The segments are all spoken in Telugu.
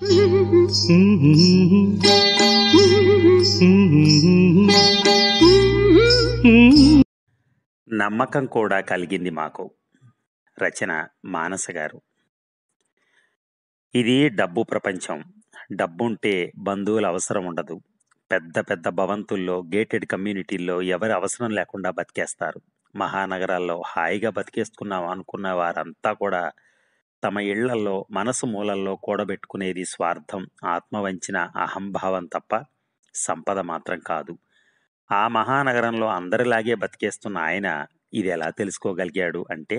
నమ్మకం కూడా కలిగింది మాకు రచన మానస గారు ఇది డబ్బు ప్రపంచం డబ్బుంటే బంధువుల అవసరం ఉండదు పెద్ద పెద్ద భవంతుల్లో గేటెడ్ కమ్యూనిటీల్లో ఎవరి అవసరం లేకుండా బతికేస్తారు మహానగరాల్లో హాయిగా బతికేసుకున్నాం అనుకున్న వారంతా కూడా తమ ఇళ్లలో మనసు మూలల్లో కూడబెట్టుకునేది స్వార్థం ఆత్మవంచిన అహంభావం తప్ప సంపద మాత్రం కాదు ఆ మహానగరంలో అందరిలాగే బతికేస్తున్న ఆయన ఇది ఎలా తెలుసుకోగలిగాడు అంటే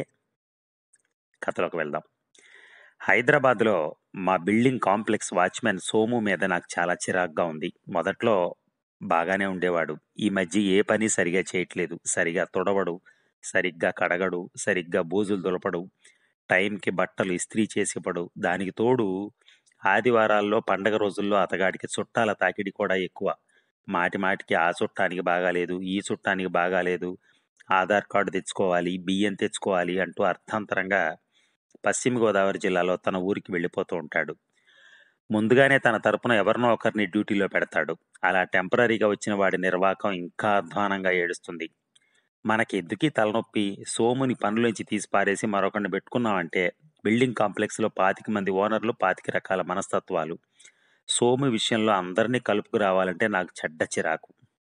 కథలోకి వెళ్దాం హైదరాబాద్లో మా బిల్డింగ్ కాంప్లెక్స్ వాచ్మెన్ సోము మీద నాకు చాలా చిరాగ్గా ఉంది మొదట్లో బాగానే ఉండేవాడు ఈ మధ్య ఏ పని సరిగా చేయట్లేదు సరిగా తుడవడు సరిగ్గా కడగడు సరిగ్గా బూజులు దులపడు టైంకి బట్టలు ఇస్త్రీ చేసిపడు దానికి తోడు ఆదివారాల్లో పండగ రోజుల్లో అతగాడికి చుట్టాల తాకిడి కూడా ఎక్కువ మాటి మాటికి ఆ చుట్టానికి బాగాలేదు ఈ చుట్టానికి బాగాలేదు ఆధార్ కార్డు తెచ్చుకోవాలి బియ్యం తెచ్చుకోవాలి అంటూ అర్థాంతరంగా పశ్చిమ గోదావరి జిల్లాలో తన ఊరికి వెళ్ళిపోతూ ఉంటాడు ముందుగానే తన తరపున ఎవరినో ఒకరిని డ్యూటీలో పెడతాడు అలా టెంపరీగా వచ్చిన వాడి నిర్వాకం ఇంకా అధ్వానంగా ఏడుస్తుంది మనకి ఎందుకీ తలనొప్పి సోముని పనులోంచి తీసి పారేసి మరొకరిని పెట్టుకున్నామంటే బిల్డింగ్ కాంప్లెక్స్లో పాతిక మంది ఓనర్లు పాతిక రకాల మనస్తత్వాలు సోము విషయంలో అందరినీ కలుపుకు రావాలంటే నాకు చెడ్డ చిరాకు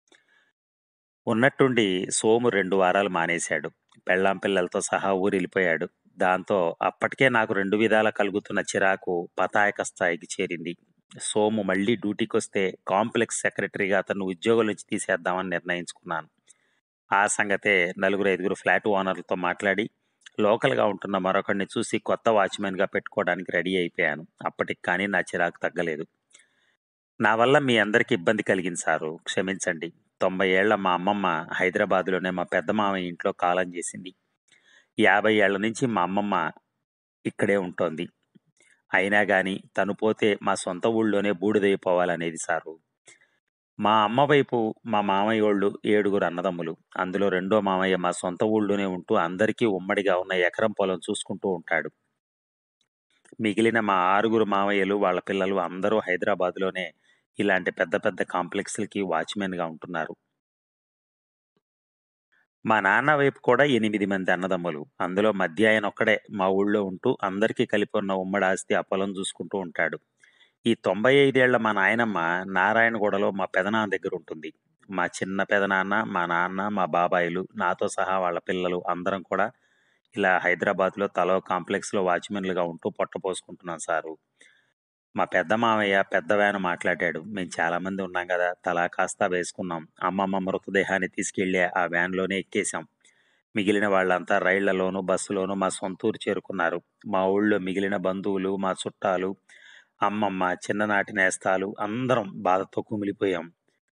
ఉన్నట్టుండి సోము రెండు వారాలు మానేశాడు పెళ్ళాం పిల్లలతో సహా ఊరు వెళ్ళిపోయాడు దాంతో అప్పటికే నాకు రెండు విధాల కలుగుతున్న చిరాకు పతాయక స్థాయికి చేరింది సోము మళ్ళీ డ్యూటీకి వస్తే కాంప్లెక్స్ సెక్రటరీగా అతను ఉద్యోగం నుంచి తీసేద్దామని నిర్ణయించుకున్నాను ఆ సంగతే నలుగురు ఐదుగురు ఫ్లాట్ ఓనర్లతో మాట్లాడి లోకల్గా ఉంటున్న మరొకరిని చూసి కొత్త వాచ్మెన్గా పెట్టుకోవడానికి రెడీ అయిపోయాను అప్పటికి కానీ నా చిరాకు తగ్గలేదు నా వల్ల మీ అందరికి ఇబ్బంది కలిగింది సారు క్షమించండి తొంభై ఏళ్ల మా అమ్మమ్మ హైదరాబాద్లోనే మా పెద్ద మామయ్య ఇంట్లో కాలం చేసింది యాభై ఏళ్ల నుంచి మా అమ్మమ్మ ఇక్కడే ఉంటోంది అయినా కానీ తను పోతే మా సొంత ఊళ్ళోనే బూడిదైపోవాలనేది సారు మా అమ్మ వైపు మా మామయ్య వాళ్ళు ఏడుగురు అన్నదమ్ములు అందులో రెండో మామయ్య మా సొంత ఊళ్ళోనే ఉంటూ అందరికీ ఉమ్మడిగా ఉన్న ఎకరం పొలం చూసుకుంటూ ఉంటాడు మిగిలిన మా ఆరుగురు మామయ్యలు వాళ్ళ పిల్లలు అందరూ హైదరాబాద్లోనే ఇలాంటి పెద్ద పెద్ద కాంప్లెక్స్లకి వాచ్మెన్గా ఉంటున్నారు మా నాన్న వైపు కూడా ఎనిమిది మంది అన్నదమ్ములు అందులో మధ్య ఆయన ఒక్కడే మా ఊళ్ళో ఉంటూ అందరికీ కలిపి ఉన్న ఉమ్మడి ఆస్తి ఆ పొలం చూసుకుంటూ ఉంటాడు ఈ తొంభై ఐదేళ్ల మా నాయనమ్మ నారాయణగూడలో మా పెదనాన్న దగ్గర ఉంటుంది మా చిన్న పెదనాన్న మా నాన్న మా బాబాయిలు నాతో సహా వాళ్ళ పిల్లలు అందరం కూడా ఇలా హైదరాబాద్లో తలో కాంప్లెక్స్లో వాచ్మెన్లుగా ఉంటూ పొట్ట పోసుకుంటున్నాం సారు మా పెద్ద మామయ్య పెద్ద వ్యాన్ మాట్లాడాడు మేము చాలా మంది ఉన్నాం కదా తలా కాస్త వేసుకున్నాం అమ్మమ్మ మృతదేహాన్ని తీసుకెళ్లి ఆ వ్యాన్లోనే ఎక్కేశాం మిగిలిన వాళ్ళంతా రైళ్లలోనూ బస్సులోనూ మా సొంతూరు చేరుకున్నారు మా ఊళ్ళో మిగిలిన బంధువులు మా చుట్టాలు అమ్మమ్మ చిన్ననాటి నేస్తాలు అందరం బాధతో కుమిలిపోయాం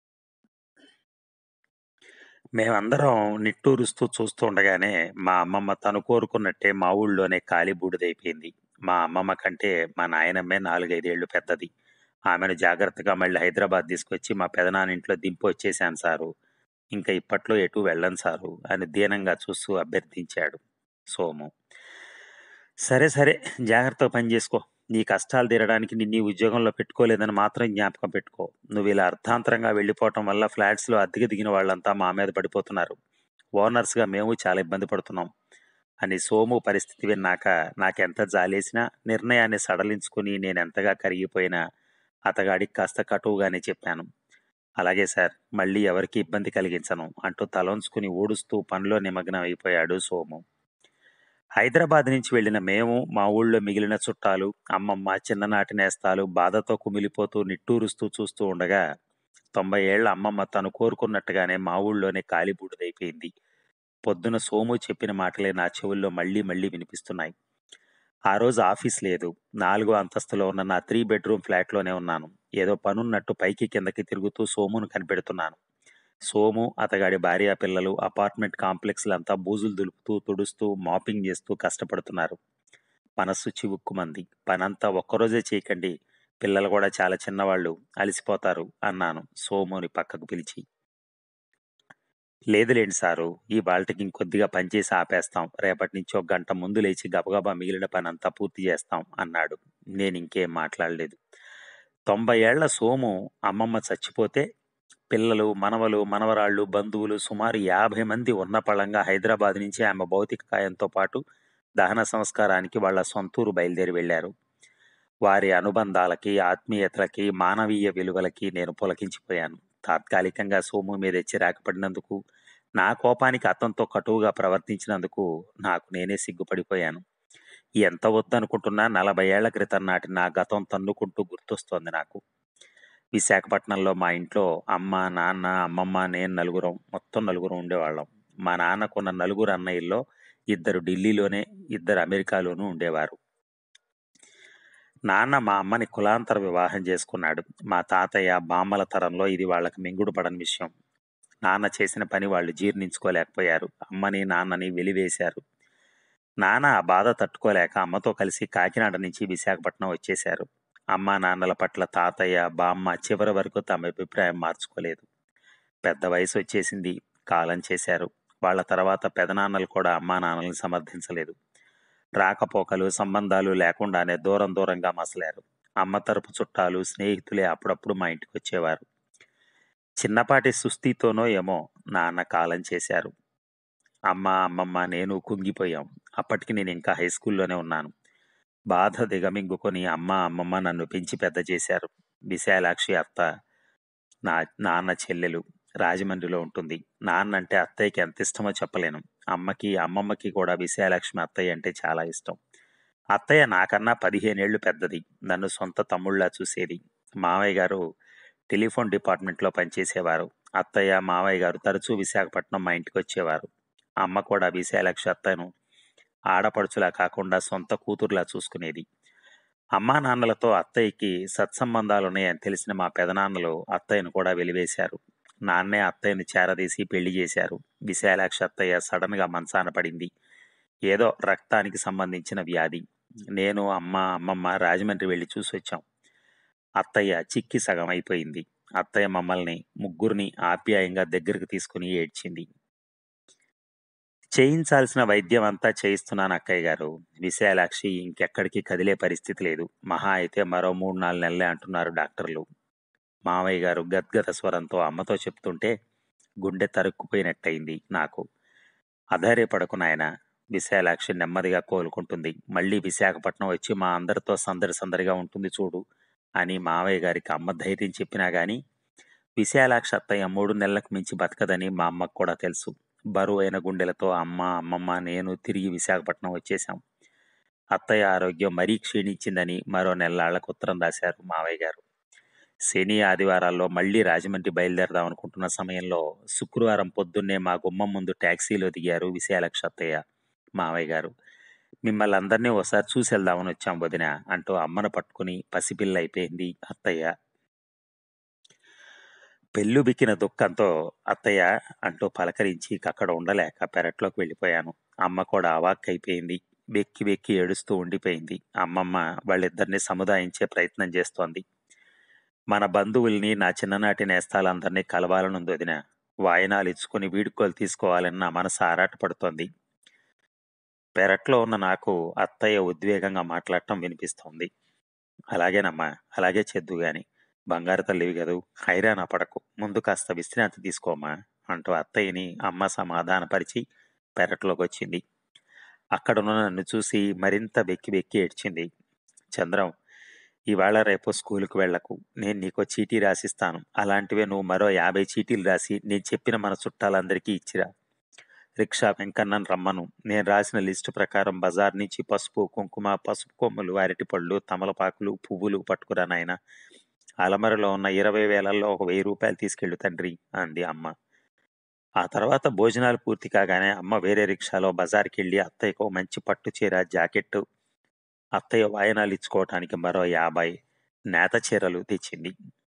మేమందరం నిట్టూరుస్తూ చూస్తూ ఉండగానే మా అమ్మమ్మ తను కోరుకున్నట్టే మా ఊళ్ళోనే కాలి బూడిదైపోయింది మా అమ్మమ్మ కంటే మా నాయనమ్మే నాలుగైదేళ్లు పెద్దది ఆమెను జాగ్రత్తగా మళ్ళీ హైదరాబాద్ తీసుకొచ్చి మా పెదనాన్న ఇంట్లో దింపి వచ్చేసాను సారు ఇంకా ఇప్పట్లో ఎటు వెళ్ళను సారు అని దీనంగా చూస్తూ అభ్యర్థించాడు సోము సరే సరే జాగ్రత్తగా పని చేసుకో నీ కష్టాలు తీరడానికి నిన్ను ఈ ఉద్యోగంలో పెట్టుకోలేదని మాత్రం జ్ఞాపకం పెట్టుకో నువ్వు ఇలా అర్థాంతరంగా వెళ్ళిపోవటం వల్ల ఫ్లాట్స్లో అద్దెకి దిగిన వాళ్ళంతా మా మీద పడిపోతున్నారు ఓనర్స్గా మేము చాలా ఇబ్బంది పడుతున్నాం అని సోము పరిస్థితి విన్నాక నాకెంత జాలేసినా నిర్ణయాన్ని సడలించుకుని నేనెంతగా కరిగిపోయినా అతగాడికి కాస్త కటువుగానే చెప్పాను అలాగే సార్ మళ్ళీ ఎవరికి ఇబ్బంది కలిగించను అంటూ తలొంచుకుని ఊడుస్తూ పనిలో నిమగ్నం అయిపోయాడు సోము హైదరాబాద్ నుంచి వెళ్ళిన మేము మా ఊళ్ళో మిగిలిన చుట్టాలు అమ్మమ్మ చిన్ననాటి నేస్తాలు బాధతో కుమిలిపోతూ నిట్టూరుస్తూ చూస్తూ ఉండగా తొంభై ఏళ్ల అమ్మమ్మ తను కోరుకున్నట్టుగానే మా ఊళ్ళోనే కాలిబూడిదైపోయింది పొద్దున సోము చెప్పిన మాటలే నా చెవుల్లో మళ్ళీ మళ్ళీ వినిపిస్తున్నాయి ఆ రోజు ఆఫీస్ లేదు నాలుగో అంతస్తులో ఉన్న నా త్రీ బెడ్రూమ్ ఫ్లాట్లోనే ఉన్నాను ఏదో పనున్నట్టు పైకి కిందకి తిరుగుతూ సోమును కనిపెడుతున్నాను సోము అతగాడి భార్య పిల్లలు అపార్ట్మెంట్ కాంప్లెక్స్లంతా బూజులు దులుపుతూ తుడుస్తూ మాపింగ్ చేస్తూ కష్టపడుతున్నారు మనస్సు చివుక్కుమంది పనంతా ఒక్కరోజే చేయకండి పిల్లలు కూడా చాలా చిన్నవాళ్ళు అలసిపోతారు అన్నాను సోముని పక్కకు పిలిచి లేదులేండి సారు ఈ బాల్టకి ఇంకొద్దిగా పనిచేసి ఆపేస్తాం రేపటి నుంచి ఒక గంట ముందు లేచి గబగబా మిగిలిన పని అంతా పూర్తి చేస్తాం అన్నాడు నేను ఇంకేం మాట్లాడలేదు తొంభై ఏళ్ల సోము అమ్మమ్మ చచ్చిపోతే పిల్లలు మనవలు మనవరాళ్ళు బంధువులు సుమారు యాభై మంది ఉన్న పళంగా హైదరాబాద్ నుంచి ఆమె భౌతిక కాయంతో పాటు దహన సంస్కారానికి వాళ్ళ సొంతూరు బయలుదేరి వెళ్లారు వారి అనుబంధాలకి ఆత్మీయతలకి మానవీయ విలువలకి నేను పులకించిపోయాను తాత్కాలికంగా సోము మీద చిరాకు పడినందుకు నా కోపానికి అతనితో కటువుగా ప్రవర్తించినందుకు నాకు నేనే సిగ్గుపడిపోయాను ఎంత వద్దనుకుంటున్నా నలభై ఏళ్ల క్రితం నాటి నా గతం తన్నుకుంటూ గుర్తొస్తోంది నాకు విశాఖపట్నంలో మా ఇంట్లో అమ్మ నాన్న అమ్మమ్మ నేను నలుగురం మొత్తం నలుగురం ఉండేవాళ్ళం మా నాన్నకున్న నలుగురు అన్నయ్యల్లో ఇద్దరు ఢిల్లీలోనే ఇద్దరు అమెరికాలోనూ ఉండేవారు నాన్న మా అమ్మని కులాంతర వివాహం చేసుకున్నాడు మా తాతయ్య బామ్మల తరంలో ఇది వాళ్ళకి మింగుడు పడని విషయం నాన్న చేసిన పని వాళ్ళు జీర్ణించుకోలేకపోయారు అమ్మని నాన్నని వెలివేశారు నాన్న ఆ బాధ తట్టుకోలేక అమ్మతో కలిసి కాకినాడ నుంచి విశాఖపట్నం వచ్చేశారు అమ్మా నాన్నల పట్ల తాతయ్య బామ్మ చివరి వరకు తమ అభిప్రాయం మార్చుకోలేదు పెద్ద వయసు వచ్చేసింది కాలం చేశారు వాళ్ళ తర్వాత పెదనాన్నలు కూడా అమ్మా నాన్నల్ని సమర్థించలేదు రాకపోకలు సంబంధాలు లేకుండానే దూరం దూరంగా మసలారు అమ్మ తరపు చుట్టాలు స్నేహితులే అప్పుడప్పుడు మా ఇంటికి వచ్చేవారు చిన్నపాటి సుస్థితోనో ఏమో నాన్న కాలం చేశారు అమ్మ అమ్మమ్మ నేను కుంగిపోయాం అప్పటికి నేను ఇంకా హై స్కూల్లోనే ఉన్నాను బాధ దిగమింగుకొని అమ్మ అమ్మమ్మ నన్ను పెంచి పెద్ద చేశారు విశాలాక్షి అత్త నా నాన్న చెల్లెలు రాజమండ్రిలో ఉంటుంది నాన్న అంటే అత్తయ్యకి ఎంత ఇష్టమో చెప్పలేను అమ్మకి అమ్మమ్మకి కూడా విశాలక్ష్మి అత్తయ్య అంటే చాలా ఇష్టం అత్తయ్య నాకన్నా పదిహేనేళ్లు పెద్దది నన్ను సొంత తమ్ముళ్ళ చూసేది మావయ్య గారు టెలిఫోన్ డిపార్ట్మెంట్లో పనిచేసేవారు అత్తయ్య మావయ్య గారు తరచూ విశాఖపట్నం మా ఇంటికి వచ్చేవారు అమ్మ కూడా విశాలక్షి అత్తను ఆడపడుచులా కాకుండా సొంత కూతురులా చూసుకునేది అమ్మా నాన్నలతో అత్తయ్యకి సత్సంబంధాలున్నాయని తెలిసిన మా పెదనాన్నలు అత్తయ్యను కూడా వెలివేశారు నాన్నే అత్తయ్యను చేరదీసి పెళ్లి చేశారు విశాలాక్షి అత్తయ్య సడన్ గా మంచాన పడింది ఏదో రక్తానికి సంబంధించిన వ్యాధి నేను అమ్మ అమ్మమ్మ రాజమండ్రి వెళ్ళి చూసి వచ్చాం అత్తయ్య చిక్కి సగం అయిపోయింది అత్తయ్య మమ్మల్ని ముగ్గురిని ఆప్యాయంగా దగ్గరికి తీసుకుని ఏడ్చింది చేయించాల్సిన వైద్యం అంతా చేయిస్తున్నాను అక్కయ్య గారు విశాలాక్షి ఇంకెక్కడికి కదిలే పరిస్థితి లేదు మహా అయితే మరో మూడు నాలుగు నెలలే అంటున్నారు డాక్టర్లు మావయ్య గారు గద్గద స్వరంతో అమ్మతో చెప్తుంటే గుండె తరుక్కుపోయినట్టయింది నాకు అధైర్యపడకు నాయన విశాలాక్షి నెమ్మదిగా కోలుకుంటుంది మళ్ళీ విశాఖపట్నం వచ్చి మా అందరితో సందడి సందడిగా ఉంటుంది చూడు అని మావయ్య గారికి అమ్మ ధైర్యం చెప్పినా గాని విశాలాక్షి అత్తయ్య మూడు నెలలకు మించి బతకదని మా అమ్మకు కూడా తెలుసు బరువైన గుండెలతో అమ్మ అమ్మమ్మ నేను తిరిగి విశాఖపట్నం వచ్చేశాం అత్తయ్య ఆరోగ్యం మరీ క్షీణించిందని మరో నెలలాళ్లకు ఉత్తరం రాశారు మావయ్య గారు శని ఆదివారాల్లో మళ్ళీ రాజమండ్రి బయలుదేరదాం అనుకుంటున్న సమయంలో శుక్రవారం పొద్దున్నే మా గుమ్మం ముందు ట్యాక్సీలో దిగారు విశాలక్ష అత్తయ్య మావయ్య గారు మిమ్మల్ని అందరినీ ఒకసారి చూసి వెళ్దామని వచ్చాం వదిన అంటూ అమ్మను పట్టుకుని పసిపిల్ల అయిపోయింది అత్తయ్య పెళ్ళు బిక్కిన దుఃఖంతో అత్తయ్య అంటూ పలకరించి అక్కడ ఉండలేక పెరట్లోకి వెళ్ళిపోయాను అమ్మ కూడా అవాక్కైపోయింది వెక్కి వెక్కి ఏడుస్తూ ఉండిపోయింది అమ్మమ్మ వాళ్ళిద్దరిని సముదాయించే ప్రయత్నం చేస్తోంది మన బంధువుల్ని నా చిన్ననాటి నేస్తాలందరినీ కలవాలనుంది వదిన వాయనాలు ఇచ్చుకుని వీడుకోలు తీసుకోవాలని నా మనసు ఆరాటపడుతోంది పెరట్లో ఉన్న నాకు అత్తయ్య ఉద్వేగంగా మాట్లాడటం వినిపిస్తోంది అలాగేనమ్మా అలాగే చెద్దు గాని బంగారు తల్లివి కదూ హైరాణ పడకు ముందు కాస్త విశ్రాంతి తీసుకోమ్మా అంటూ అత్తయ్యని అమ్మ సమాధానపరిచి పెరట్లోకి వచ్చింది అక్కడున్న నన్ను చూసి మరింత వెక్కి వెక్కి ఏడ్చింది చంద్రం ఇవాళ రేపు స్కూలుకు వెళ్లకు నేను నీకో చీటీ రాసిస్తాను అలాంటివే నువ్వు మరో యాభై చీటీలు రాసి నేను చెప్పిన మన చుట్టాలందరికీ ఇచ్చిరా రిక్షా వెంకన్నను రమ్మను నేను రాసిన లిస్టు ప్రకారం బజార్ నుంచి పసుపు కుంకుమ పసుపు కొమ్ములు అరటిపళ్ళు తమలపాకులు పువ్వులు పట్టుకురా నాయన అలమరలో ఉన్న ఇరవై వేలల్లో ఒక వెయ్యి రూపాయలు తీసుకెళ్ళు తండ్రి అంది అమ్మ ఆ తర్వాత భోజనాలు పూర్తి కాగానే అమ్మ వేరే రిక్షాలో బజార్కి వెళ్ళి అత్తయ్యకు ఓ మంచి పట్టు చీర జాకెట్ అత్తయ్య వాయనాలు ఇచ్చుకోవటానికి మరో యాభై నేత చీరలు తెచ్చింది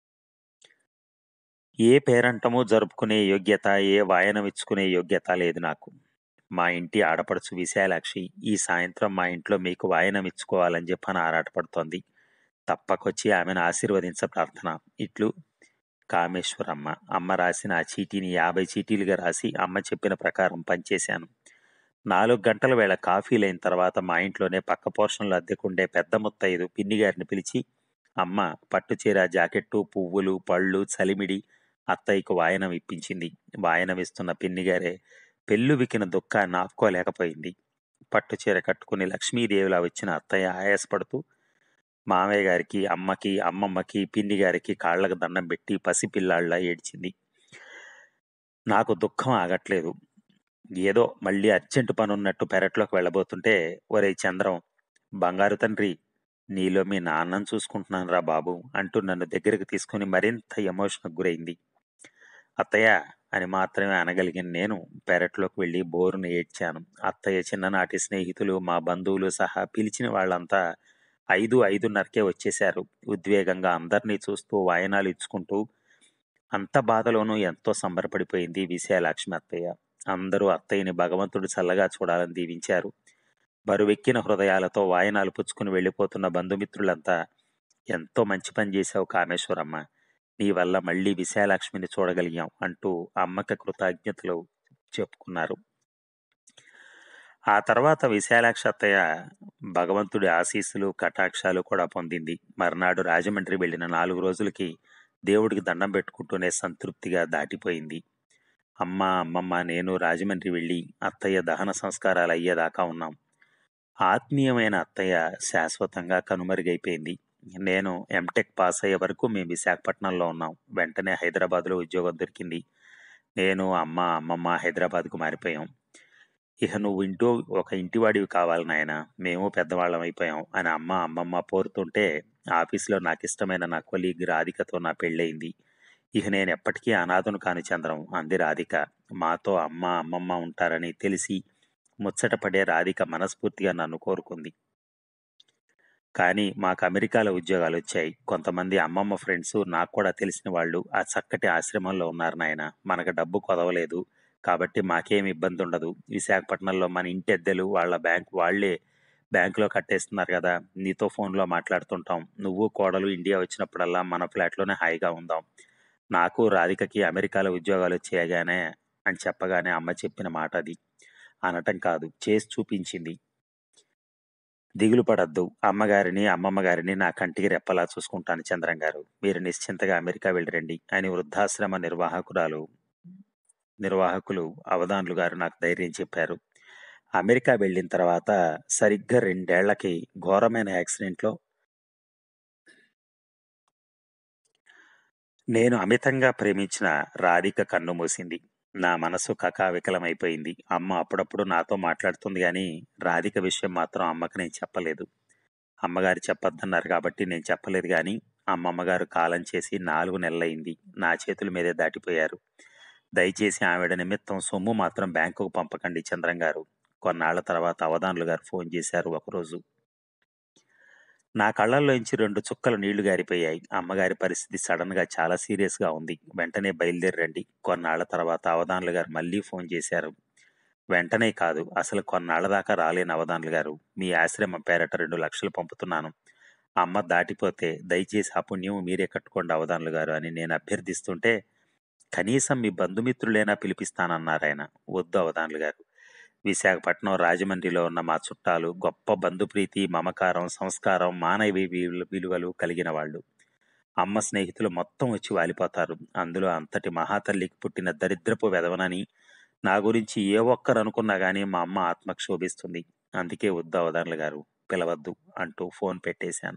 ఏ పేరంటమో జరుపుకునే యోగ్యత ఏ వాయనం ఇచ్చుకునే యోగ్యత లేదు నాకు మా ఇంటి ఆడపడుచు విశాలాక్షి ఈ సాయంత్రం మా ఇంట్లో మీకు వాయనం ఇచ్చుకోవాలని చెప్పని ఆరాటపడుతోంది తప్పకొచ్చి ఆమెను ఆశీర్వదించ ప్రార్థన ఇట్లు కామేశ్వరమ్మ అమ్మ రాసిన ఆ చీటీని యాభై చీటీలుగా రాసి అమ్మ చెప్పిన ప్రకారం పనిచేశాను నాలుగు గంటల వేళ కాఫీ లైన తర్వాత మా ఇంట్లోనే పక్క పోర్షన్లో అద్దెకుండే పెద్ద ముత్తైదు పిన్ని గారిని పిలిచి అమ్మ పట్టుచీర జాకెట్టు పువ్వులు పళ్ళు చలిమిడి అత్తయ్యకు వాయనం ఇప్పించింది వాయనం ఇస్తున్న పిన్నిగారే పెళ్ళువికిన దుఃఖాన్ని ఆపుకోలేకపోయింది పట్టుచీర కట్టుకుని లక్ష్మీదేవిలా వచ్చిన అత్తయ్య ఆయాసపడుతూ మామయ్య గారికి అమ్మకి అమ్మమ్మకి పిన్ని గారికి కాళ్ళకు దండం పెట్టి పసిపిల్లాళ్ళ ఏడ్చింది నాకు దుఃఖం ఆగట్లేదు ఏదో మళ్ళీ అర్జెంటు పనున్నట్టు పెరట్లోకి వెళ్ళబోతుంటే ఒరే చంద్రం బంగారు తండ్రి నీలో మీ నాన్నను చూసుకుంటున్నాను రా బాబు అంటూ నన్ను దగ్గరికి తీసుకుని మరింత ఎమోషన్కి గురైంది అత్తయ్య అని మాత్రమే అనగలిగిన నేను పెరట్లోకి వెళ్ళి బోరును ఏడ్చాను అత్తయ్య చిన్ననాటి స్నేహితులు మా బంధువులు సహా పిలిచిన వాళ్ళంతా ఐదు ఐదున్నరకే వచ్చేశారు ఉద్వేగంగా అందరినీ చూస్తూ వాయనాలు ఇచ్చుకుంటూ అంత బాధలోనూ ఎంతో సంబరపడిపోయింది విశాలాక్ష్మి అత్తయ్య అందరూ అత్తయ్యని భగవంతుడు చల్లగా చూడాలని దీవించారు బరువెక్కిన హృదయాలతో వాయనాలు పుచ్చుకుని వెళ్ళిపోతున్న బంధుమిత్రులంతా ఎంతో మంచి పని చేశావు కామేశ్వరమ్మ నీ వల్ల మళ్ళీ విశాలాక్ష్మిని చూడగలిగాం అంటూ అమ్మకి కృతజ్ఞతలు చెప్పుకున్నారు ఆ తర్వాత విశాలాక్షి అత్తయ్య భగవంతుడి ఆశీస్సులు కటాక్షాలు కూడా పొందింది మర్నాడు రాజమండ్రి వెళ్ళిన నాలుగు రోజులకి దేవుడికి దండం పెట్టుకుంటూనే సంతృప్తిగా దాటిపోయింది అమ్మ అమ్మమ్మ నేను రాజమండ్రి వెళ్ళి అత్తయ్య దహన సంస్కారాలు అయ్యేదాకా ఉన్నాం ఆత్మీయమైన అత్తయ్య శాశ్వతంగా కనుమరుగైపోయింది నేను ఎంటెక్ పాస్ అయ్యే వరకు మేము విశాఖపట్నంలో ఉన్నాం వెంటనే హైదరాబాద్లో ఉద్యోగం దొరికింది నేను అమ్మ అమ్మమ్మ హైదరాబాద్కు మారిపోయాం ఇక నువ్వు ఇంటూ ఒక ఇంటివాడివి కావాలి నాయన మేము పెద్దవాళ్ళం అయిపోయాం అని అమ్మ అమ్మమ్మ పోరుతుంటే ఆఫీసులో నాకు ఇష్టమైన నా కొలీగ్ రాధికతో నా పెళ్ళయింది ఇక నేను ఎప్పటికీ అనాథను కాని చంద్రం అంది రాధిక మాతో అమ్మ అమ్మమ్మ ఉంటారని తెలిసి ముచ్చటపడే రాధిక మనస్ఫూర్తిగా నన్ను కోరుకుంది కానీ మాకు అమెరికాలో ఉద్యోగాలు వచ్చాయి కొంతమంది అమ్మమ్మ ఫ్రెండ్స్ నాకు కూడా తెలిసిన వాళ్ళు ఆ చక్కటి ఆశ్రమంలో ఉన్నారు నాయన మనకు డబ్బు కొదవలేదు కాబట్టి మాకేం ఇబ్బంది ఉండదు విశాఖపట్నంలో మన ఇంటి అద్దెలు వాళ్ళ బ్యాంక్ వాళ్ళే బ్యాంకులో కట్టేస్తున్నారు కదా నీతో ఫోన్లో మాట్లాడుతుంటాం నువ్వు కోడలు ఇండియా వచ్చినప్పుడల్లా మన ఫ్లాట్లోనే హాయిగా ఉందాం నాకు రాధికకి అమెరికాలో ఉద్యోగాలు వచ్చేయగానే అని చెప్పగానే అమ్మ చెప్పిన మాట అది అనటం కాదు చేసి చూపించింది దిగులు పడద్దు అమ్మగారిని అమ్మమ్మ గారిని నా కంటికి రెప్పలా చూసుకుంటాను చంద్రం గారు మీరు నిశ్చింతగా అమెరికా వెళ్ళిరండి అని వృద్ధాశ్రమ నిర్వాహకురాలు నిర్వాహకులు అవధానులు గారు నాకు ధైర్యం చెప్పారు అమెరికా వెళ్ళిన తర్వాత సరిగ్గా రెండేళ్లకి ఘోరమైన యాక్సిడెంట్లో నేను అమితంగా ప్రేమించిన రాధిక కన్ను మూసింది నా మనసు కకావికలమైపోయింది అమ్మ అప్పుడప్పుడు నాతో మాట్లాడుతుంది కానీ రాధిక విషయం మాత్రం అమ్మకి నేను చెప్పలేదు అమ్మగారు చెప్పొద్దన్నారు కాబట్టి నేను చెప్పలేదు కానీ అమ్మమ్మగారు కాలం చేసి నాలుగు నెలలైంది నా చేతుల మీదే దాటిపోయారు దయచేసి ఆవిడ నిమిత్తం సొమ్ము మాత్రం బ్యాంకుకు పంపకండి చంద్రం గారు కొన్నాళ్ల తర్వాత అవధానులు గారు ఫోన్ చేశారు ఒకరోజు నా కళ్ళల్లోంచి రెండు చుక్కలు నీళ్లు గారిపోయాయి అమ్మగారి పరిస్థితి సడన్ గా చాలా సీరియస్ గా ఉంది వెంటనే బయలుదేరండి కొన్నాళ్ల తర్వాత అవధానులు గారు మళ్ళీ ఫోన్ చేశారు వెంటనే కాదు అసలు కొన్నాళ్ల దాకా రాలేని అవధానులు గారు మీ ఆశ్రమం పేరట రెండు లక్షలు పంపుతున్నాను అమ్మ దాటిపోతే దయచేసి ఆ పుణ్యం మీరే కట్టుకోండి అవధానులు గారు అని నేను అభ్యర్థిస్తుంటే కనీసం మీ బంధుమిత్రులైనా పిలిపిస్తానన్నారు ఆయన వద్దు అవధానులు గారు విశాఖపట్నం రాజమండ్రిలో ఉన్న మా చుట్టాలు గొప్ప బంధుప్రీతి మమకారం సంస్కారం మానవ విలు- విలువలు కలిగిన వాళ్ళు అమ్మ స్నేహితులు మొత్తం వచ్చి వాలిపోతారు అందులో అంతటి మహాతల్లికి పుట్టిన దరిద్రపు వెదవనని నా గురించి ఏ ఒక్కరు అనుకున్నా గానీ మా అమ్మ ఆత్మకు శోభిస్తుంది అందుకే వద్దు అవధానులు గారు పిలవద్దు అంటూ ఫోన్ పెట్టేశాను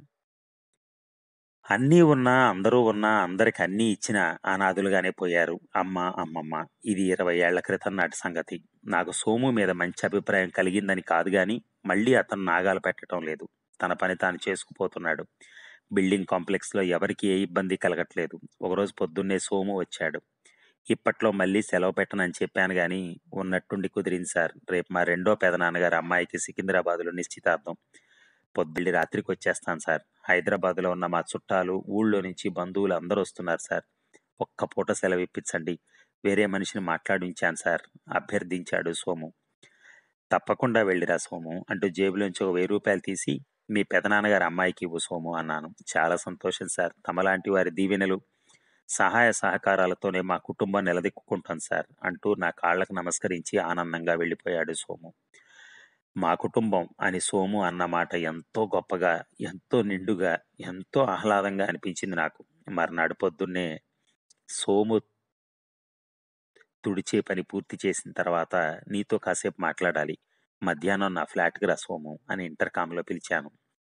అన్నీ ఉన్నా అందరూ ఉన్నా అందరికి అన్నీ ఇచ్చిన అనాథులుగానే పోయారు అమ్మ అమ్మమ్మ ఇది ఇరవై ఏళ్ల క్రితం నాటి సంగతి నాకు సోము మీద మంచి అభిప్రాయం కలిగిందని కాదు గాని మళ్ళీ అతను నాగాలు పెట్టడం లేదు తన పని తాను చేసుకుపోతున్నాడు బిల్డింగ్ కాంప్లెక్స్ లో ఎవరికి ఏ ఇబ్బంది కలగట్లేదు ఒకరోజు పొద్దున్నే సోము వచ్చాడు ఇప్పట్లో మళ్ళీ సెలవు పెట్టనని చెప్పాను గాని ఉన్నట్టుండి కుదిరింది సార్ రేపు మా రెండో పెదనాన్నగారు అమ్మాయికి సికింద్రాబాద్లో నిశ్చితార్థం పొద్దుల్లి రాత్రికి వచ్చేస్తాను సార్ హైదరాబాద్లో ఉన్న మా చుట్టాలు ఊళ్ళో నుంచి బంధువులు అందరూ వస్తున్నారు సార్ ఒక్క పూట సెలవు ఇప్పించండి వేరే మనిషిని మాట్లాడించాను సార్ అభ్యర్థించాడు సోము తప్పకుండా వెళ్ళిరా సోము అంటూ జేబులోంచి ఒక వెయ్యి రూపాయలు తీసి మీ పెదనాన్నగారి అమ్మాయికి ఇవ్వు సోము అన్నాను చాలా సంతోషం సార్ తమలాంటి వారి దీవెనలు సహాయ సహకారాలతోనే మా కుటుంబం నిలదొక్కుంటాం సార్ అంటూ నా కాళ్ళకు నమస్కరించి ఆనందంగా వెళ్ళిపోయాడు సోము మా కుటుంబం అని సోము అన్న మాట ఎంతో గొప్పగా, ఎంతో నిండుగా, ఎంతో ఆహ్లాదంగా అనిపించింది నాకు. మర్నాడు పొద్దున్నే సోము తుడిచే పని పూర్తి చేసిన తర్వాత నీతో కాసేపు మాట్లాడాలి. మధ్యాహ్నం నా ఫ్లాట్‌కి రా సోము అని ఇంటర్‌కామ్‌లో పిలిచాను.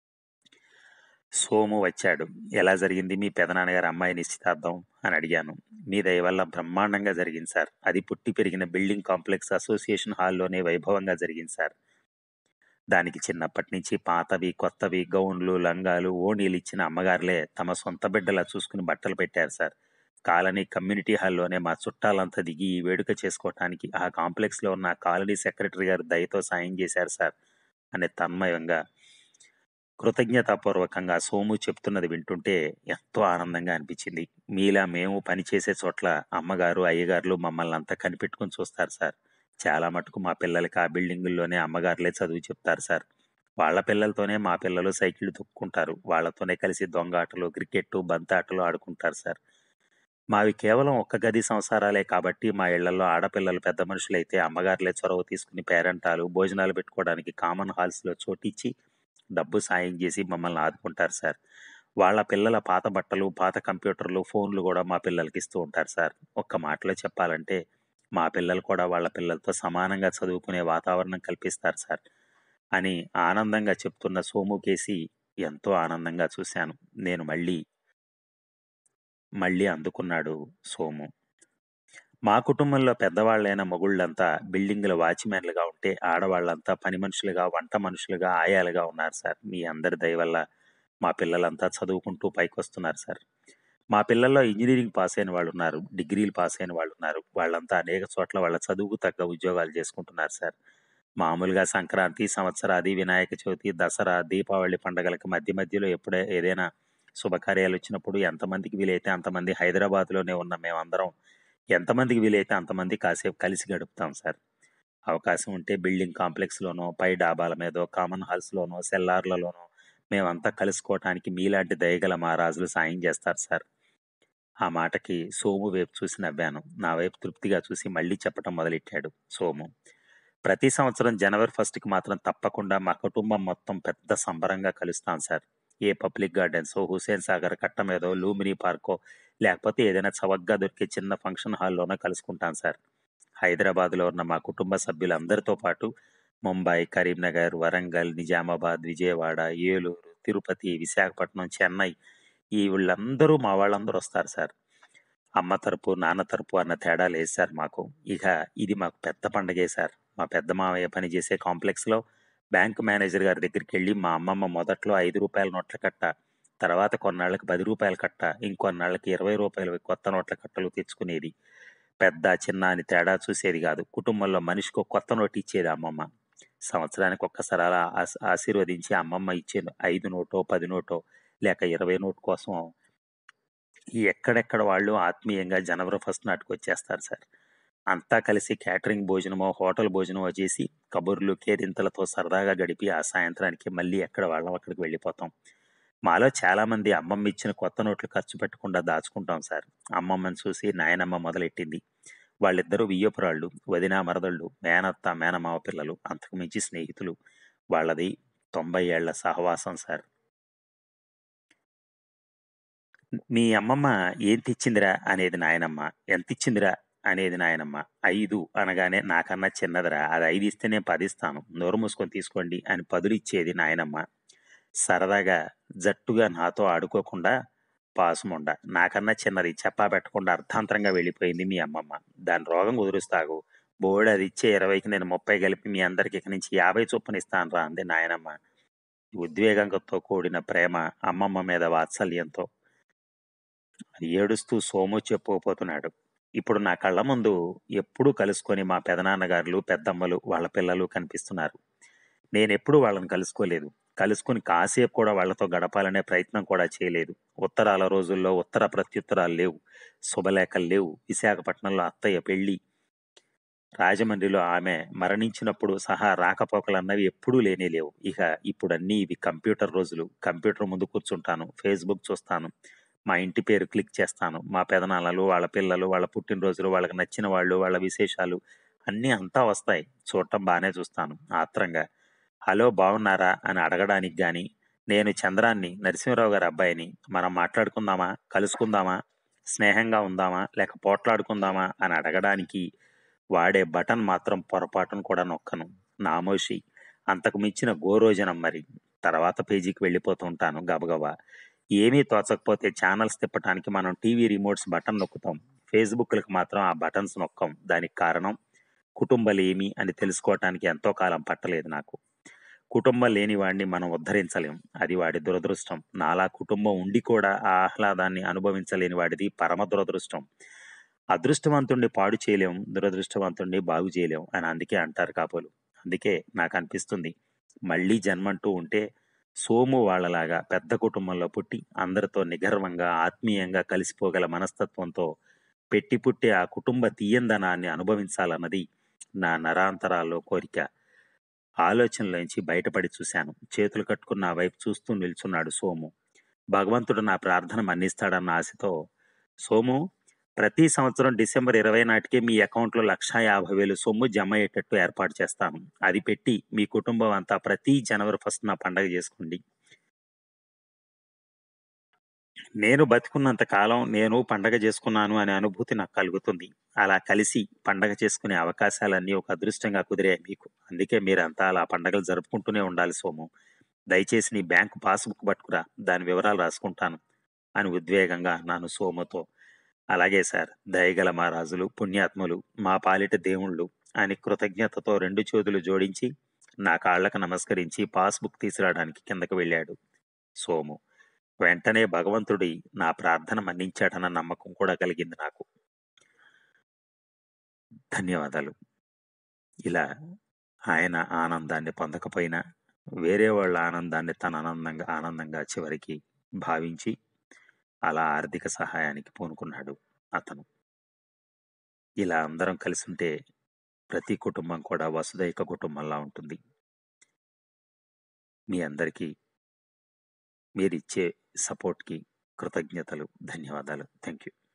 సోము వచ్చాడు. ఎలా జరిగింది మీ పెదనాన్నగారి అమ్మాయి నిశ్చితార్థం అని అడిగాను. మీ దయ వల్ల బ్రహ్మాండంగా జరిగింది సార్. అది పుట్టి పెరిగిన బిల్డింగ్ కాంప్లెక్స్ అసోసియేషన్ హాల్లోనే వైభవంగా జరిగింది సార్. దానికి చిన్నప్పటి నుంచి పాతవి, కొత్తవి, గౌన్లు, లంగాలు, ఓణీలు ఇచ్చిన అమ్మగారులే తమ సొంత బిడ్డలా చూసుకుని బట్టలు పెట్టారు సార్. కాలనీ కమ్యూనిటీ హాల్లోనే మా చుట్టాలంతా దిగి ఈ వేడుక చేసుకోవటానికి ఆ కాంప్లెక్స్‌లో ఉన్న కాలనీ సెక్రటరీ గారు దయతో సాయం చేశారు సార్ అని తన్మయంగా, కృతజ్ఞతాపూర్వకంగా సోము చెప్తున్నది వింటుంటే ఎంతో ఆనందంగా అనిపించింది. మీలా మేము పనిచేసే చోట్ల అమ్మగారు, అయ్యగారులు మమ్మల్నంతా కనిపెట్టుకొని చూస్తారు సార్. చాలా మటుకు మా పిల్లలకి ఆ బిల్డింగుల్లోనే అమ్మగారులే చదువు చెప్తారు సార్. వాళ్ళ పిల్లలతోనే మా పిల్లలు సైకిళ్ళు తొక్కుకుంటారు. వాళ్ళతోనే కలిసి దొంగాటలు, క్రికెట్టు, బంతాటలు ఆడుకుంటారు సార్. మావి కేవలం ఒక్క గది సంసారాలే కాబట్టి మా ఇళ్లల్లో ఆడపిల్లలు పెద్ద మనుషులైతే అమ్మగారులే చొరవ తీసుకుని పేరంటాలు, భోజనాలు పెట్టుకోవడానికి కామన్ హాల్స్‌లో చోటిచ్చి, డబ్బు సాయం చేసి మమ్మల్ని ఆదుకుంటారు సార్. వాళ్ళ పిల్లల పాత బట్టలు, పాత కంప్యూటర్లు, ఫోన్లు గూడా మా పిల్లలకి ఇస్తూ ఉంటారు సార్. ఒక్క మాటలో చెప్పాలంటే మా పిల్లలు కూడా వాళ్ళ పిల్లలతో సమానంగా చదువుకునే వాతావరణం కల్పిస్తారు సార్ అని ఆనందంగా చెప్తున్న సోముకేసి ఎంతో ఆనందంగా చూశాను. నేను మళ్ళీ మళ్ళీ అందుకున్నాడు సోము. మా కుటుంబంలో పెద్దవాళ్ళైన మొగుళ్ళంతా బిల్డింగుల వాచ్‌మెన్‌లుగా ఉంటే, ఆడవాళ్ళంతా పని మనుషులుగా, వంట మనుషులుగా, ఆయాలుగా ఉన్నారు సార్. మీ అందరి దయ వల్ల మా పిల్లలంతా చదువుకుంటూ పైకొస్తున్నారు సార్. మా పిల్లల్లో ఇంజినీరింగ్ పాస్ అయిన వాళ్ళున్నారు. డిగ్రీలు పాస్ అయిన వాళ్ళున్నారు. వాళ్ళంతా అనేక చోట్ల వాళ్ళ చదువుకు తగ్గ ఉద్యోగాలు చేసుకుంటున్నారు సార్. మామూలుగా సంక్రాంతి, సంవత్సరాది, వినాయక చవితి, దసరా, దీపావళి పండగలకి మధ్య మధ్యలో ఎప్పుడే ఏదైనా శుభకార్యాలొచ్చినప్పుడు ఎంతమందికి వీలైతే అంతమంది హైదరాబాద్‌లోనే ఉన్న మేమందరం ఎంతమందికి వీలైతే అంతమంది కాసేపు కలిసి గడుపుతాం సార్. అవకాశం ఉంటే బిల్డింగ్ కాంప్లెక్స్‌లోనో, పై డాబాల మీదో, కామన్ హాల్స్‌లోనో, సెల్లార్లలోనో మేమంతా కలుసుకోవటానికి మీలాంటి దయగల మహారాజులు సాయం చేస్తారు సార్. ఆ మాటకి సోము వైపు చూసి నవ్వాను. నా వైపు తృప్తిగా చూసి మళ్ళీ చెప్పటం మొదలెట్టాడు సోము. ప్రతి సంవత్సరం జనవరి ఫస్ట్‌కి మాత్రం తప్పకుండా మా కుటుంబం మొత్తం పెద్ద సంబరంగా కలుస్తాం సార్. ఏ పబ్లిక్ గార్డెన్సో, హుస్సేన్ సాగర్ కట్ట మీదో, లూంబినీ పార్కో లేకపోతే ఏదైనా చవకగా దొరికే చిన్న ఫంక్షన్ హాల్‌లోనో కలుసుకుంటాం సార్. హైదరాబాద్‌లో ఉన్న మా కుటుంబ సభ్యులందరితో పాటు ముంబై, కరీంనగర్, వరంగల్, నిజామాబాద్, విజయవాడ, ఏలూరు, తిరుపతి, విశాఖపట్నం, చెన్నై ఈ వీళ్ళందరూ మా వాళ్ళందరూ వస్తారు సార్. అమ్మ తరపు, నాన్న తరపు అన్న తేడా లేదు సార్ మాకు. ఇక ఇది మాకు పెద్ద పండగే సార్. మా పెద్ద మామయ్య పనిచేసే కాంప్లెక్స్‌లో బ్యాంక్ మేనేజర్ గారి దగ్గరికెళ్ళి మా అమ్మమ్మ మొదట్లో రూ. 5 నోట్ల కట్ట, తర్వాత కొన్నాళ్ళకి రూ. 10 కట్ట, ఇంకొన్నాళ్ళకి రూ. 20 కొత్త నోట్ల కట్టలు తెచ్చుకునేది. పెద్ద, చిన్న అని తేడా చూసేది గాదు. కుటుంబంలో మనిషికో కొత్త నోటు ఇచ్చేది అమ్మమ్మ. సంవత్సరానికి ఒక్కసారి అలా ఆశ్ ఆశీర్వదించి అమ్మమ్మ ఇచ్చే 5 నోటో, 10 నోటో లేక 20 నోటు కోసం ఎక్కడెక్కడ వాళ్ళు ఆత్మీయంగా జనవరి ఫస్ట్ నాటికొచ్చేస్తారు సార్. అంతా కలిసి క్యాటరింగ్ భోజనమో, హోటల్ భోజనమో చేసి కబుర్లు, కేరింతలతో సరదాగా గడిపి ఆ సాయంత్రానికి మళ్ళీ ఎక్కడ వాళ్ళం అక్కడికి వెళ్ళిపోతాం. మాలో చాలామంది అమ్మమ్మ ఇచ్చిన కొత్త నోట్లు ఖర్చు పెట్టకుండా దాచుకుంటాం సార్. అమ్మమ్మని చూసి నాయనమ్మ మొదలెట్టింది. వాళ్ళిద్దరూ వియ్యపురాళ్ళు. వదిన, మరదళ్ళు, మేనత్త, మేనమామ పిల్లలు. అంతకు మించి స్నేహితులు. వాళ్ళది 90 ఏళ్ల సహవాసం సార్. మీ అమ్మమ్మ ఏం తెచ్చిందిరా అనేది నాయనమ్మ. ఎంతిచ్చిందిరా అనేది నాయనమ్మ. 5 అనగానే నాకన్నా చిన్నదిరా అది 5 ఇస్తే నేను 10 ఇస్తాను. నోరు మూసుకొని తీసుకోండి అని పదులిచ్చేది నాయనమ్మ. సరదాగా జట్టుగా నాతో ఆడుకోకుండా పాసుముండ. నాకన్నా చిన్నది చెప్పా పెట్టకుండా అర్ధాంతరంగా వెళ్ళిపోయింది మీ అమ్మమ్మ. దాని రోగం కుదురుస్తాగు. బోలెడు అదిచ్చే 20కి నేను 30 కలిపి మీ అందరికి ఇక నుంచి 50 చొప్పున ఇస్తానురా అంది నాయనమ్మ. ఉద్వేగంతో కూడిన ప్రేమ, అమ్మమ్మ మీద వాత్సల్యంతో. ఏడుస్తూ సోము చెప్పుకుపోతున్నాడు. ఇప్పుడు నా కళ్ళ ముందు ఎప్పుడూ కలుసుకొని మా పెదనాన్నగార్లు, పెద్దమ్మలు, వాళ్ళ పిల్లలు కనిపిస్తున్నారు. నేనెప్పుడూ వాళ్ళని కలుసుకోలేదు. కలుసుకొని కాసేపు కూడా వాళ్ళతో గడపాలనే ప్రయత్నం కూడా చేయలేదు. ఉత్తరాల రోజుల్లో ఉత్తర ప్రత్యుత్తరాలు లేవు. శుభలేఖలు లేవు. విశాఖపట్నంలో అత్తయ్య పెళ్లి, రాజమండ్రిలో ఆమె మరణించినప్పుడు సహా రాకపోకలన్నవి ఎప్పుడూ లేనే లేవు. ఇక ఇప్పుడన్నీ ఇవి కంప్యూటర్ రోజులు. కంప్యూటర్ ముందు కూర్చుంటాను. ఫేస్‌బుక్ చూస్తాను. మా ఇంటి పేరు క్లిక్ చేస్తాను. మా పెదనాన్నలు, వాళ్ళ పిల్లలు, వాళ్ళ పుట్టినరోజులు, వాళ్ళకి నచ్చిన వాళ్ళు, వాళ్ళ విశేషాలు అన్నీ అంతా వస్తాయి. చూడటం బానే చూస్తాను. ఆత్రంగా. హలో బాగున్నారా అని అడగడానికి గాని నేను చంద్రాన్ని నరసింహరావు గారి అబ్బాయిని మనం మాట్లాడుకుందామా కలుసుకుందామా స్నేహంగా ఉందామా లేక పోట్లాడుకుందామా అని అడగడానికి వాడే బటన్ మాత్రం పొరపాటును కూడా నొక్కను నామోషి అంతకు మించిన గోరోజనం మరి తర్వాత పేజీకి వెళ్ళిపోతుంటాను గబగబా ఏమీ తోచకపోతే ఛానల్స్ తిప్పటానికి మనం టీవీ రిమోట్స్ బటన్ నొక్కుతాం ఫేస్బుక్లకు మాత్రం ఆ బటన్స్ నొక్కం దానికి కారణం కుటుంబలేమి అని తెలుసుకోవటానికి ఎంతో కాలం పట్టలేదు నాకు కుటుంబం లేని వాడిని మనం ఉద్ధరించలేం అది వాడి దురదృష్టం నాలా కుటుంబం ఉండి కూడా ఆ ఆహ్లాదాన్ని అనుభవించలేని వాడిది పరమ దురదృష్టం అదృష్టవంతుణ్ణి పాడు చేయలేం దురదృష్టవంతుణ్ణి బాగు చేయలేం అని అందుకే అంటారు కాపోలు అందుకే నాకు అనిపిస్తుంది మళ్ళీ జన్మంటూ ఉంటే సోము వాళ్ళలాగా పెద్ద కుటుంబంలో పుట్టి అందరితో నిగర్వంగా ఆత్మీయంగా కలిసిపోగల మనస్తత్వంతో పెట్టి పుట్టే ఆ కుటుంబ తీయందనాన్ని అనుభవించాలన్నది నా నరాంతరాల్లో కోరిక ఆలోచనలోంచి బయటపడి చూశాను చేతులు కట్టుకున్న ఆ వైపు చూస్తూ నిల్చున్నాడు సోము భగవంతుడు నా ప్రార్థన మన్నిస్తాడన్న ఆశతో సోము ప్రతి సంవత్సరం డిసెంబర్ ఇరవై నాటికే మీ అకౌంట్లో లక్షా యాభై వేలు సొమ్ము జమ అయ్యేటట్టు ఏర్పాటు చేస్తాను అది పెట్టి మీ కుటుంబం అంతా ప్రతి జనవరి ఫస్ట్ నా పండగ చేసుకోండి నేను బతికున్నంత కాలం నేను పండగ చేసుకున్నాను అనే అనుభూతి నాకు కలుగుతుంది అలా కలిసి పండగ చేసుకునే అవకాశాలన్నీ ఒక అదృష్టంగా కుదిరాయి మీకు అందుకే మీరంతా అలా పండగలు జరుపుకుంటూనే ఉండాలి సోము దయచేసి నీ బ్యాంకు పాస్బుక్ పట్టుకురా దాని వివరాలు రాసుకుంటాను అని ఉద్వేగంగా అన్నాను సోముతో అలాగే సార్ దయగల మా రాజులు పుణ్యాత్ములు మా పాలిట దేవుళ్ళు అని కృతజ్ఞతతో రెండు చేతులు జోడించి నా కాళ్లకు నమస్కరించి పాస్బుక్ తీసుకురావడానికి కిందకు వెళ్ళాడు సోము వెంటనే భగవంతుడి నా ప్రార్థన మన్నించాడన్న నమ్మకం కూడా కలిగింది నాకు ధన్యవాదాలు ఇలా ఆయన ఆనందాన్ని పొందకపోయినా వేరే వాళ్ళ ఆనందాన్ని తన ఆనందంగా ఆనందంగా చివరికి భావించి అలా ఆర్థిక సహాయానికి పూనుకున్నాడు అతను ఇలా అందరం కలిసి ఉంటే ప్రతి కుటుంబం కూడా వసుదైక కుటుంబంలా ఉంటుంది మీ అందరికీ మీరిచ్చే సపోర్ట్కి కృతజ్ఞతలు ధన్యవాదాలు థ్యాంక్ యూ